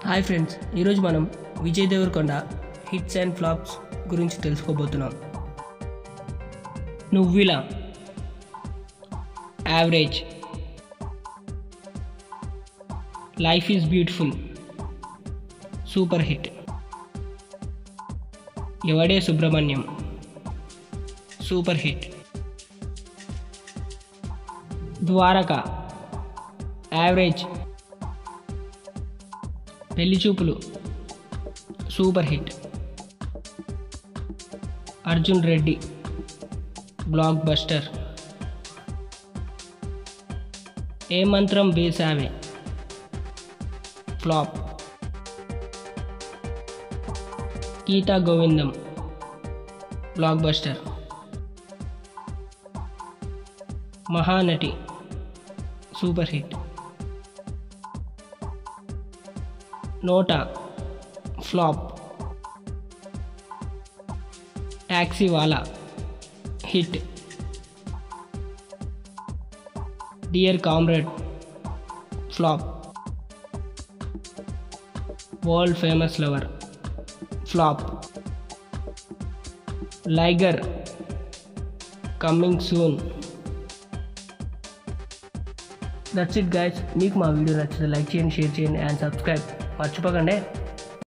hi friends ఈరోజు మనం Vijay Devarakonda hits and flops గురించి తెలుసుకోబోతున్నాం Nuvvila average life is beautiful super hit Evade Subramanyam super hit Dwaraka average Pelli Choopulu super hit Arjun Reddy blockbuster Ye Mantram Vesave flop Geetha Govindam blockbuster Mahanati super hit Nota flop taxi wala hit dear comrade flop world famous lover flop Liger coming soon that's it guys మీకు మా video నచ్చితే like చేయండి share చేయండి and subscribe మర్చిపోకండి